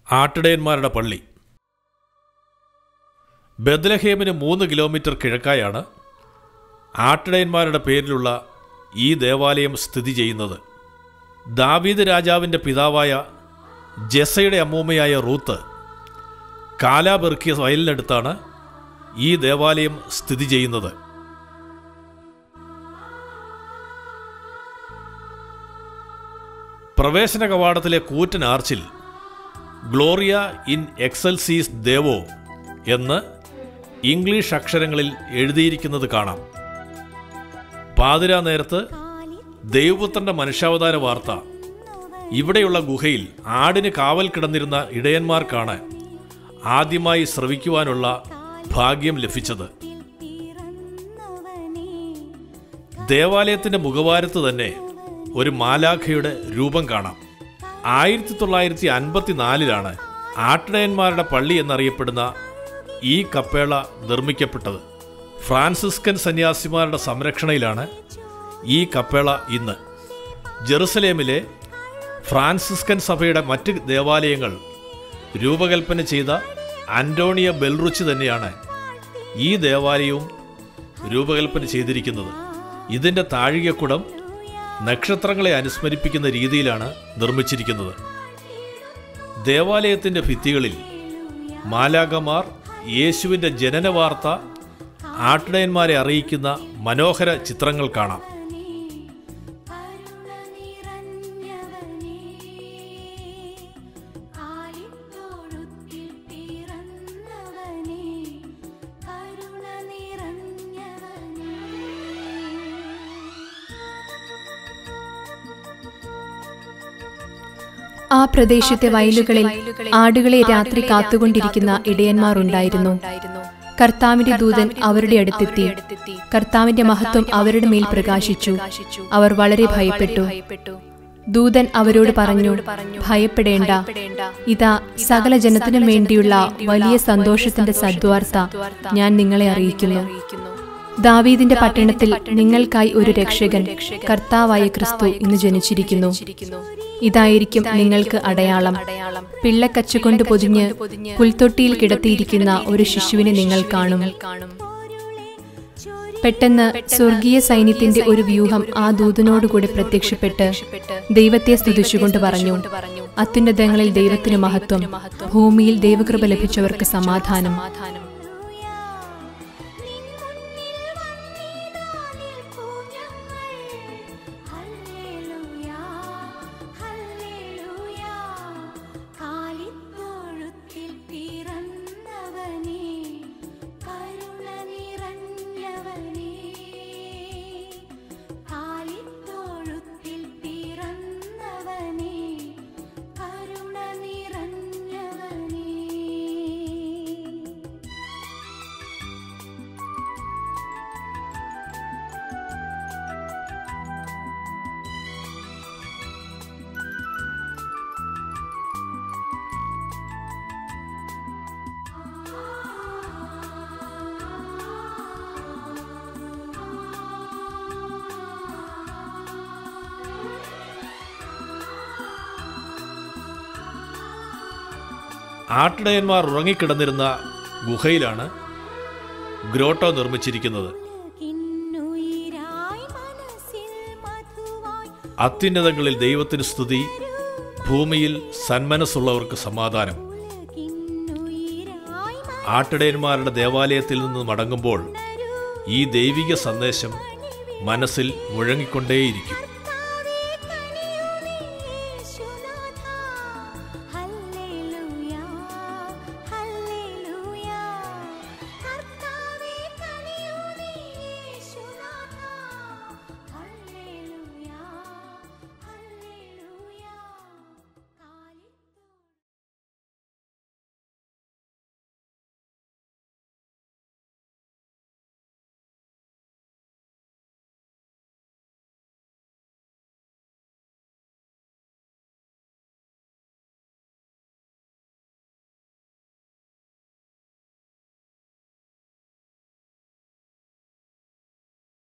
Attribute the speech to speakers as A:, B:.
A: ആട്ടിടയന്മാരുടെ പള്ളി ബദ്ലഹേമിന് മൂന്ന് കിലോമീറ്റർ കിഴക്കായാണ് ആട്ടിടയന്മാരുടെ പേരിലുള്ള ഈ ദേവാലയം സ്ഥിതി ചെയ്യുന്നത് ദാവീദ് രാജാവിൻ്റെ പിതാവായ ജെസയുടെ അമ്മൂമ്മയായ റൂത്ത് കാലാപെറുക്കിയ വയലിനടുത്താണ് ഈ ദേവാലയം സ്ഥിതി ചെയ്യുന്നത് പ്രവേശന കവാടത്തിലെ കൂറ്റൻ ആർച്ചിൽ ഗ്ലോറിയ ഇൻ എക്സൽസീസ് ദേവോ എന്ന് ഇംഗ്ലീഷ് അക്ഷരങ്ങളിൽ എഴുതിയിരിക്കുന്നത് കാണാം പാതിരാ നേരത്ത് ദൈവപുത്രന്റെ മനുഷ്യാവതാര വാർത്ത ഇവിടെയുള്ള ഗുഹയിൽ ആടിന് കാവൽ കിടന്നിരുന്ന ഇടയന്മാർക്കാണ് ആദ്യമായി ശ്രവിക്കുവാനുള്ള ഭാഗ്യം ലഭിച്ചത് ദേവാലയത്തിന്റെ മുഖവാരത്ത് തന്നെ ഒരു മാലാഖയുടെ രൂപം കാണാം ആയിരത്തി തൊള്ളായിരത്തി അൻപത്തിനാലിലാണ് ആട്ടിടയന്മാരുടെ പള്ളി എന്നറിയപ്പെടുന്ന ഈ കപ്പേള നിർമ്മിക്കപ്പെട്ടത് ഫ്രാൻസിസ്കൻ സന്യാസിമാരുടെ സംരക്ഷണയിലാണ് ഈ കപ്പേള ഇന്ന് ജെറുസലേമിലെ ഫ്രാൻസിസ്കൻ സഭയുടെ മറ്റ് ദേവാലയങ്ങൾ രൂപകൽപ്പന ചെയ്ത അന്റോണിയ ബെൽറുച്ചി തന്നെയാണ് ഈ ദേവാലയവും രൂപകൽപ്പന ചെയ്തിരിക്കുന്നത് ഇതിൻ്റെ താഴികക്കുടം നക്ഷത്രങ്ങളെ അനുസ്മരിപ്പിക്കുന്ന രീതിയിലാണ് നിർമ്മിച്ചിരിക്കുന്നത് ദേവാലയത്തിൻ്റെ ഭിത്തികളിൽ മാലാകമാർ യേശുവിൻ്റെ ജനന വാർത്ത ആട്ടിടയന്മാരെ അറിയിക്കുന്ന മനോഹര ചിത്രങ്ങൾ കാണാം
B: ആ പ്രദേശത്തെ വയലുകളിൽ ആടുകളെ രാത്രി കാത്തുകൊണ്ടിരിക്കുന്ന ഇടയന്മാർ ഉണ്ടായിരുന്നു കർത്താവിന്റെ ദൂതൻ അവരുടെ അടുത്തെത്തി കർത്താവിന്റെ മഹത്വം അവരുടെ മേൽ പ്രകാശിച്ചു അവർ വളരെ ഭയപ്പെട്ടു ദൂതൻ അവരോട് പറഞ്ഞു ഭയപ്പെടേണ്ട ഇതാ സകല ജനത്തിനും വേണ്ടിയുള്ള വലിയ സന്തോഷത്തിന്റെ സദ്വാർത്ത ഞാൻ നിങ്ങളെ അറിയിക്കുന്നു ദാവീദിന്റെ പട്ടണത്തിൽ നിങ്ങൾക്കായി ഒരു രക്ഷകൻ കർത്താവായ ക്രിസ്തു ഇന്ന് ജനിച്ചിരിക്കുന്നു ഇതായിരിക്കും നിങ്ങൾക്ക് അടയാളം പിള്ളക്കച്ചുകൊണ്ട് പൊതിഞ്ഞ് പുൽത്തൊട്ടിയിൽ കിടത്തിയിരിക്കുന്ന ഒരു ശിശുവിനെ നിങ്ങൾ കാണും പെട്ടെന്ന് സ്വർഗീയ സൈന്യത്തിന്റെ ഒരു വ്യൂഹം ആ ദൂതനോടുകൂടെ പ്രത്യക്ഷപ്പെട്ട് ദൈവത്തെ സ്തുതിച്ചുകൊണ്ട് പറഞ്ഞു അത്യുന്നതങ്ങളിൽ ദൈവത്തിന് മഹത്വം ഭൂമിയിൽ ദൈവകൃപ ലഭിച്ചവർക്ക് സമാധാനം
A: ആട്ടിടയന്മാർ ഉറങ്ങിക്കിടന്നിരുന്ന ഗുഹയിലാണ് ഗ്രോട്ടോ നിർമ്മിച്ചിരിക്കുന്നത് അത്യുന്നതങ്ങളിൽ ദൈവത്തിന് സ്തുതി ഭൂമിയിൽ സന്മനസ്സുള്ളവർക്ക് സമാധാനം ആട്ടിടയന്മാരുടെ ദേവാലയത്തിൽ നിന്ന് മടങ്ങുമ്പോൾ ഈ ദൈവിക സന്ദേശം മനസ്സിൽ മുഴങ്ങിക്കൊണ്ടേയിരിക്കും